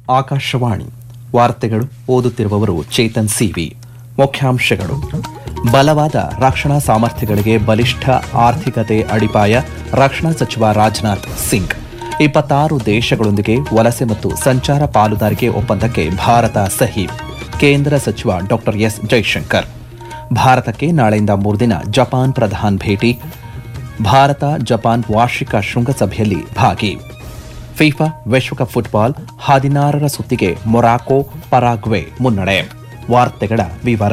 ಆಕಾಶವಾಣಿ ವಾರ್ತೆಗಳು ಓದುತ್ತಿರುವವರು ಚೇತನ್ ಸಿವಿ ಮುಖ್ಯಾಂಶಗಳು ಬಲವಾದ ರಕ್ಷಣಾ ಸಾಮರ್ಥ್ಯಗಳಿಗೆ ಬಲಿಷ್ಠ ಆರ್ಥಿಕತೆ ಅಡಿಪಾಯ ರಕ್ಷಣಾ ಸಚಿವ ರಾಜನಾಥ್ ಸಿಂಗ್ ಇಪ್ಪತ್ತಾರು ದೇಶಗಳೊಂದಿಗೆ ವಲಸೆ ಮತ್ತು ಸಂಚಾರ ಪಾಲುದಾರಿಕೆ ಒಪ್ಪಂದಕ್ಕೆ ಭಾರತ ಸಹಿ ಕೇಂದ್ರ ಸಚಿವ ಡಾಕ್ಟರ್ ಎಸ್ ಜೈಶಂಕರ್ ಭಾರತಕ್ಕೆ ನಾಳೆಯಿಂದ ಮೂರು ದಿನ ಜಪಾನ್ ಪ್ರಧಾನ್ ಭೇಟಿ ಭಾರತ ಜಪಾನ್ ವಾರ್ಷಿಕ ಶೃಂಗಸಭೆಯಲ್ಲಿ ಭಾಗಿ ಫಿಫಾ ವಿಶ್ವಕಪ್ ಫುಟ್ಬಾಲ್ ಹದಿನಾರರ ಸುತ್ತಿಗೆ ಮೊರಾಕೊ ಪರಾಗ್ವೆ ಮುನ್ನಡೆ ವಾರ್ತೆಗಳ ವಿವರ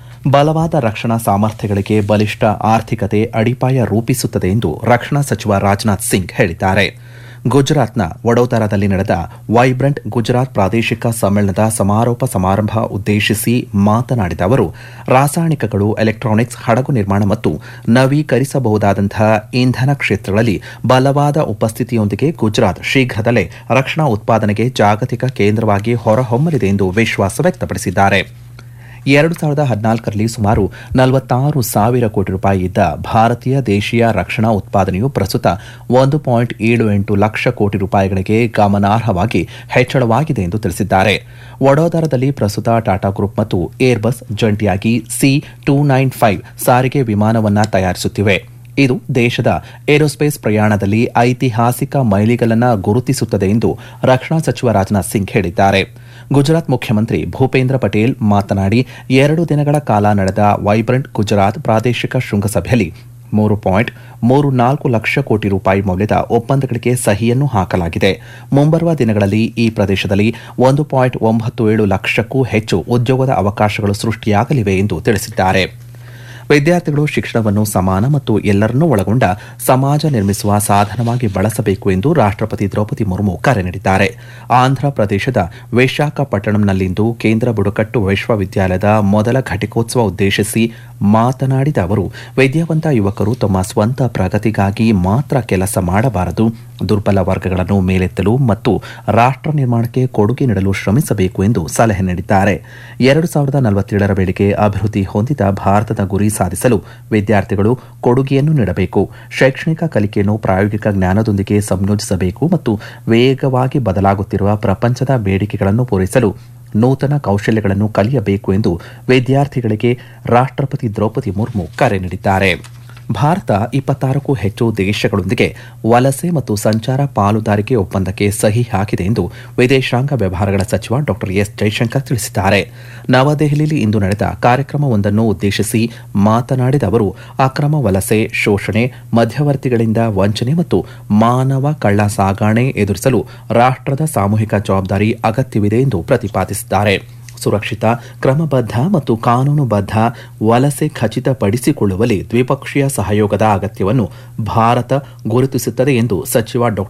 ಬಲವಾದ ರಕ್ಷಣಾ ಸಾಮರ್ಥ್ಯಗಳಿಗೆ ಬಲಿಷ್ಠ ಆರ್ಥಿಕತೆ ಅಡಿಪಾಯ ರೂಪಿಸುತ್ತದೆ ಎಂದು ರಕ್ಷಣಾ ಸಚಿವ ರಾಜನಾಥ್ ಸಿಂಗ್ ಹೇಳಿದ್ದಾರೆ ಗುಜರಾತ್ನ ವಡೋದರಾದಲ್ಲಿ ನಡೆದ ವೈಬ್ರೆಂಟ್ ಗುಜರಾತ್ ಪ್ರಾದೇಶಿಕ ಸಮ್ಮೇಳನದ ಸಮಾರೋಪ ಸಮಾರಂಭ ಉದ್ದೇಶಿಸಿ ಮಾತನಾಡಿದ ಅವರು ರಾಸಾಯನಿಕಗಳು ಎಲೆಕ್ಟ್ರಾನಿಕ್ಸ್ ಹಡಗು ನಿರ್ಮಾಣ ಮತ್ತು ನವೀಕರಿಸಬಹುದಾದಂತಹ ಇಂಧನ ಕ್ಷೇತ್ರಗಳಲ್ಲಿ ಬಲವಾದ ಉಪಸ್ಥಿತಿಯೊಂದಿಗೆ ಗುಜರಾತ್ ಶೀಘ್ರದಲ್ಲೇ ರಕ್ಷಣಾ ಉತ್ಪಾದನೆಗೆ ಜಾಗತಿಕ ಕೇಂದ್ರವಾಗಿ ಹೊರಹೊಮ್ಮಲಿದೆ ಎಂದು ವಿಶ್ವಾಸ ವ್ಯಕ್ತಪಡಿಸಿದ್ದಾರೆ ಎರಡು ಸಾವಿರದ ಹದಿನಾಲ್ಕರಲ್ಲಿ ಸುಮಾರು ನಲವತ್ತಾರು ಸಾವಿರ ಕೋಟಿ ರೂಪಾಯಿ ಇದ್ದ ಭಾರತೀಯ ದೇಶೀಯ ರಕ್ಷಣಾ ಉತ್ಪಾದನೆಯು ಪ್ರಸ್ತುತ ಒಂದು ಪಾಯಿಂಟ್ ಏಳು ಎಂಟು ಲಕ್ಷ ಕೋಟಿ ರೂಪಾಯಿಗಳಿಗೆ ಗಮನಾರ್ಹವಾಗಿ ಹೆಚ್ಚಳವಾಗಿದೆ ಎಂದು ತಿಳಿಸಿದ್ದಾರೆ ವಡೋದರದಲ್ಲಿ ಪ್ರಸ್ತುತ ಟಾಟಾ ಗ್ರೂಪ್ ಮತ್ತು ಏರ್ಬಸ್ ಜಂಟಿಯಾಗಿ ಸಿ ಟೂ ನೈನ್ ಫೈವ್ ಸಾರಿಗೆ ವಿಮಾನವನ್ನ ತಯಾರಿಸುತ್ತಿವೆ ಇದು ದೇಶದ ಏರೋಸ್ಪೇಸ್ ಪ್ರಯಾಣದಲ್ಲಿ ಐತಿಹಾಸಿಕ ಮೈಲಿಗಲನ್ನ ಗುರುತಿಸುತ್ತದೆ ಎಂದು ರಕ್ಷಣಾ ಸಚಿವ ರಾಜನಾಥ್ ಸಿಂಗ್ ಹೇಳಿದ್ದಾರೆ ಗುಜರಾತ್ ಮುಖ್ಯಮಂತ್ರಿ ಭೂಪೇಂದ್ರ ಪಟೇಲ್ ಮಾತನಾಡಿ ಎರಡು ದಿನಗಳ ಕಾಲ ನಡೆದ ವೈಬ್ರೆಂಟ್ ಗುಜರಾತ್ ಪ್ರಾದೇಶಿಕ ಶೃಂಗಸಭೆಯಲ್ಲಿ ಮೂರು ಪಾಯಿಂಟ್ ಮೂರು ನಾಲ್ಕು ಲಕ್ಷ ಕೋಟಿ ರೂಪಾಯಿ ಮೌಲ್ಯದ ಒಪ್ಪಂದಗಳಿಗೆ ಸಹಿಯನ್ನು ಹಾಕಲಾಗಿದೆ ಮುಂಬರುವ ದಿನಗಳಲ್ಲಿ ಈ ಪ್ರದೇಶದಲ್ಲಿ ಒಂದು ಪಾಯಿಂಟ್ ಒಂಬತ್ತು ಏಳು ಲಕ್ಷಕ್ಕೂ ಹೆಚ್ಚು ಉದ್ಯೋಗದ ಅವಕಾಶಗಳು ಸೃಷ್ಟಿಯಾಗಲಿವೆ ಎಂದು ತಿಳಿಸಿದ್ದಾರೆ ವಿದ್ಯಾರ್ಥಿಗಳು ಶಿಕ್ಷಣವನ್ನು ಸಮಾನ ಮತ್ತು ಎಲ್ಲರನ್ನೂ ಒಳಗೊಂಡ ಸಮಾಜ ನಿರ್ಮಿಸುವ ಸಾಧನವಾಗಿ ಬಳಸಬೇಕು ಎಂದು ರಾಷ್ಟ್ರಪತಿ ದ್ರೌಪದಿ ಮುರ್ಮು ಕರೆ ನೀಡಿದ್ದಾರೆ ಆಂಧ್ರ ಪ್ರದೇಶದ ವಿಶಾಖಪಟ್ಟಣಂನಲ್ಲಿಂದು ಕೇಂದ್ರ ಬುಡಕಟ್ಟು ವಿಶ್ವವಿದ್ಯಾಲಯದ ಮೊದಲ ಘಟಿಕೋತ್ಸವ ಉದ್ದೇಶಿಸಿ ಮಾತನಾಡಿದ ಅವರು ವಿದ್ಯಾವಂತ ಯುವಕರು ತಮ್ಮ ಸ್ವಂತ ಪ್ರಗತಿಗಾಗಿ ಮಾತ್ರ ಕೆಲಸ ಮಾಡಬಾರದು ದುರ್ಬಲ ವರ್ಗಗಳನ್ನು ಮೇಲೆತ್ತಲು ಮತ್ತು ರಾಷ್ಟ್ರ ನಿರ್ಮಾಣಕ್ಕೆ ಕೊಡುಗೆ ನೀಡಲು ಶ್ರಮಿಸಬೇಕು ಎಂದು ಸಲಹೆ ನೀಡಿದ್ದಾರೆ ಎರಡು ಸಾವಿರದ ನಲವತ್ತೇಳರ ವೇಳೆಗೆ ಅಭಿವೃದ್ಧಿ ಹೊಂದಿದ ಭಾರತದ ಗುರಿ ಸಾಧಿಸಲು ವಿದ್ಯಾರ್ಥಿಗಳು ಕೊಡುಗೆಯನ್ನು ನೀಡಬೇಕು ಶೈಕ್ಷಣಿಕ ಕಲಿಕೆಯನ್ನು ಪ್ರಾಯೋಗಿಕ ಜ್ಞಾನದೊಂದಿಗೆ ಸಂಯೋಜಿಸಬೇಕು ಮತ್ತು ವೇಗವಾಗಿ ಬದಲಾಗುತ್ತಿರುವ ಪ್ರಪಂಚದ ಬೇಡಿಕೆಗಳನ್ನು ಪೂರೈಸಲು ನೂತನ ಕೌಶಲ್ಯಗಳನ್ನು ಕಲಿಯಬೇಕು ಎಂದು ವಿದ್ಯಾರ್ಥಿಗಳಿಗೆ ರಾಷ್ಟ್ರಪತಿ ದ್ರೌಪದಿ ಮುರ್ಮು ಕರೆ ನೀಡಿದ್ದಾರೆ ಭಾರತ ಇಪ್ಪತ್ತಾರಕ್ಕೂ ಹೆಚ್ಚು ದೇಶಗಳೊಂದಿಗೆ ವಲಸೆ ಮತ್ತು ಸಂಚಾರ ಪಾಲುದಾರಿಕೆ ಒಪ್ಪಂದಕ್ಕೆ ಸಹಿ ಹಾಕಿದೆ ಎಂದು ವಿದೇಶಾಂಗ ವ್ಯವಹಾರಗಳ ಸಚಿವ ಡಾ ಎಸ್ ಜೈಶಂಕರ್ ತಿಳಿಸಿದ್ದಾರೆ ನವದೆಹಲಿಯಲ್ಲಿ ಇಂದು ನಡೆದ ಕಾರ್ಯಕ್ರಮವೊಂದನ್ನು ಉದ್ದೇಶಿಸಿ ಮಾತನಾಡಿದ ಅವರು ಅಕ್ರಮ ವಲಸೆ ಶೋಷಣೆ ಮಧ್ಯವರ್ತಿಗಳಿಂದ ವಂಚನೆ ಮತ್ತು ಮಾನವ ಕಳ್ಳ ಸಾಗಾಣೆ ಎದುರಿಸಲು ರಾಷ್ಟ್ರದ ಸಾಮೂಹಿಕ ಜವಾಬ್ದಾರಿ ಅಗತ್ಯವಿದೆ ಎಂದು ಪ್ರತಿಪಾದಿಸಿದ್ದಾರೆ ಸುರಕ್ಷಿತ ಕ್ರಮಬದ್ಧ ಮತ್ತು ಕಾನೂನುಬದ್ಧ ವಲಸೆ ಖಚಿತಪಡಿಸಿಕೊಳ್ಳುವಲ್ಲಿ ದ್ವಿಪಕ್ಷೀಯ ಸಹಯೋಗದ ಅಗತ್ಯವನ್ನು ಭಾರತ ಗುರುತಿಸುತ್ತದೆ ಎಂದು ಸಚಿವ ಡಾ